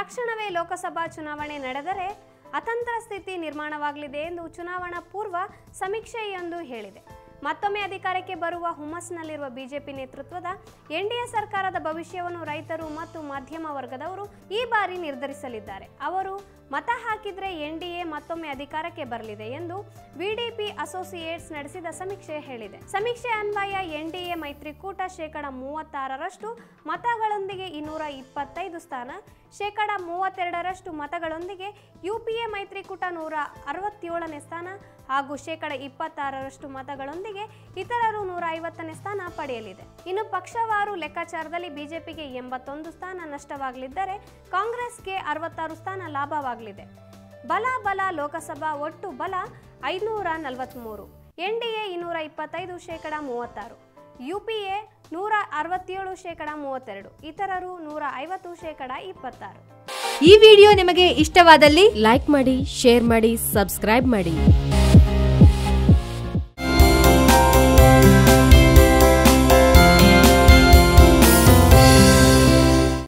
ತಕ್ಷಣವೇ ಲೋಕಸಭಾ ಚುನಾವಣೆ ನಡೆದರೆ ಅತಂತ್ರ ಸ್ಥಿತಿ ನಿರ್ಮಾಣವಾಗಲಿದೆ ಎಂದು ಚುನಾವಣಾ ಪೂರ್ವ ಸಮೀಕ್ಷೆಯೊಂದು ಹೇಳಿದೆ ಮತ್ತೊಮ್ಮೆ ಅಧಿಕಾರಕ್ಕೆ ಬರುವ ಹುಮ್ಮಸ್ಸಿನಲ್ಲಿರುವ ಬಿಜೆಪಿ ನೇತೃತ್ವದ ಎನ್ಡಿಎ ಸರ್ಕಾರದ ಭವಿಷ್ಯವನ್ನು ರೈತರು ಮತ್ತು ಮಧ್ಯಮ ವರ್ಗದವರು ಈ ಬಾರಿ ನಿರ್ಧರಿಸಲಿದ್ದಾರೆ ಅವರು ಮತ ಹಾಕಿದ್ರೆ ಎನ್ಡಿಎ ಮತ್ತೊಮ್ಮೆ ಅಧಿಕಾರಕ್ಕೆ ಬರಲಿದೆ ಎಂದು ವಿಡಿಪಿ ಅಸೋಸಿಯೇಟ್ಸ್ ನಡೆಸಿದ ಸಮೀಕ್ಷೆ ಹೇಳಿದೆ ಸಮೀಕ್ಷೆ ಅನ್ವಯ ಎನ್ಡಿಎ ಮೈತ್ರಿಕೂಟ ಶೇಕಡ ಮೂವತ್ತಾರರಷ್ಟು ಮತಗಳೊಂದಿಗೆ ಇನ್ನೂರ ಇಪ್ಪತ್ತೈದು ಸ್ಥಾನ ಶೇಕಡ ಮೂವತ್ತೆರಡರಷ್ಟು ಮತಗಳೊಂದಿಗೆ ಯುಪಿಎ ಮೈತ್ರಿಕೂಟ ನೂರ ಅರವತ್ತೇಳನೇ ಸ್ಥಾನ ಹಾಗೂ ಶೇಕಡ ಇಪ್ಪತ್ತಾರರಷ್ಟು ಮತಗಳೊಂದಿಗೆ ಇತರರು ನೂರ ಐವತ್ತನೇ ಸ್ಥಾನ ಪಡೆಯಲಿದೆ ಇನ್ನು ಪಕ್ಷವಾರು ಲೆಕ್ಕಾಚಾರದಲ್ಲಿ ಬಿಜೆಪಿಗೆ ಎಂಬತ್ತೊಂದು ಸ್ಥಾನ ನಷ್ಟವಾಗಲಿದ್ದರೆ ಕಾಂಗ್ರೆಸ್ಗೆ ಅರವತ್ತಾರು ಸ್ಥಾನ ಲಾಭವಾಗಲಿದೆ ಬಲ ಬಲ ಲೋಕಸಭಾ ಒಟ್ಟು ಬಲ ಐನೂರ ನಲವತ್ತ್ಮೂರು ಎನ್ಡಿಎ ಇನ್ನೂರ ಇಪ್ಪತ್ತೈದು ಶೇಕಡ ಮೂವತ್ತಾರು ಯುಪಿಎ ನೂರ ಅರವತ್ತೇಳು ಶೇಕಡ ಮೂವತ್ತೆರಡು ಇತರರು ನೂರ ಐವತ್ತು ಶೇಕಡ ಇಪ್ಪತ್ತಾರು ಈ ವಿಡಿಯೋ ನಿಮಗೆ ಇಷ್ಟವಾದಲ್ಲಿ ಲೈಕ್ ಮಾಡಿ ಶೇರ್ ಮಾಡಿ ಸಬ್ಸ್ಕ್ರೈಬ್ ಮಾಡಿ